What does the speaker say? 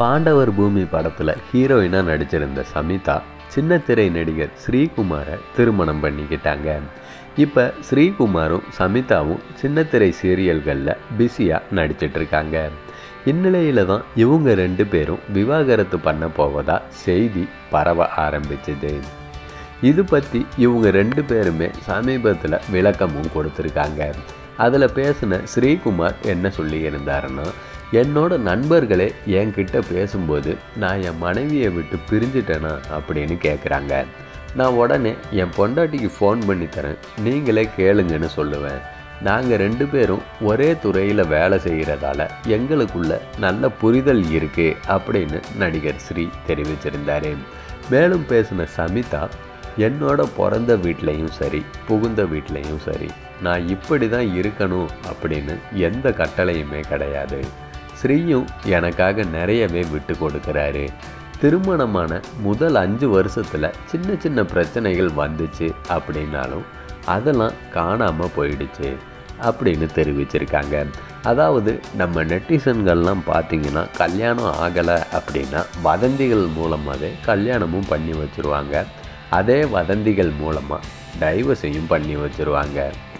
பாண்டவர் பூமி படத்தில் ஹீரோயினாக நடிச்சிருந்த சமிதா சின்ன திரை நடிகர் ஸ்ரீகுமாரை திருமணம் பண்ணிக்கிட்டாங்க இப்போ ஸ்ரீகுமாரும் சமிதாவும் சின்னத்திரை சீரியல்களில் பிஸியாக நடிச்சிட்ருக்காங்க இந்நிலையில் தான் இவங்க ரெண்டு பேரும் விவாகரத்து பண்ண போவதா செய்தி பரவ ஆரம்பிச்சது இது பற்றி இவங்க ரெண்டு பேருமே சமீபத்தில் விளக்கமும் கொடுத்துருக்காங்க அதில் பேசின ஸ்ரீகுமார் என்ன சொல்லியிருந்தாருன்னா என்னோட நண்பர்களே என்கிட்ட பேசும்போது நான் என் மனைவியை விட்டு பிரிஞ்சிட்டேனா அப்படின்னு கேட்குறாங்க நான் உடனே என் பொண்டாட்டிக்கு ஃபோன் பண்ணி தரேன் நீங்களே கேளுங்கன்னு சொல்லுவேன் நாங்கள் ரெண்டு பேரும் ஒரே துறையில் வேலை செய்கிறதால எங்களுக்குள்ள நல்ல புரிதல் இருக்குது அப்படின்னு நடிகர் ஸ்ரீ தெரிவிச்சிருந்தாரு மேலும் பேசின சமிதா என்னோட பிறந்த வீட்லேயும் சரி புகுந்த வீட்லேயும் சரி நான் இப்படி தான் இருக்கணும் அப்படின்னு எந்த கட்டளையுமே கிடையாது ஸ்ரீயும் எனக்காக நிறையவே விட்டு கொடுக்குறாரு திருமணமான முதல் அஞ்சு வருஷத்தில் சின்ன சின்ன பிரச்சனைகள் வந்துச்சு அப்படின்னாலும் அதெல்லாம் காணாமல் போயிடுச்சு அப்படின்னு தெரிவிச்சிருக்காங்க அதாவது நம்ம நெட்டிசன்கள்லாம் பார்த்தீங்கன்னா கல்யாணம் ஆகலை அப்படின்னா வதந்திகள் மூலமாகவே கல்யாணமும் பண்ணி வச்சுருவாங்க அதே வதந்திகள் மூலமாக டைவர்ஸையும் பண்ணி வச்சுருவாங்க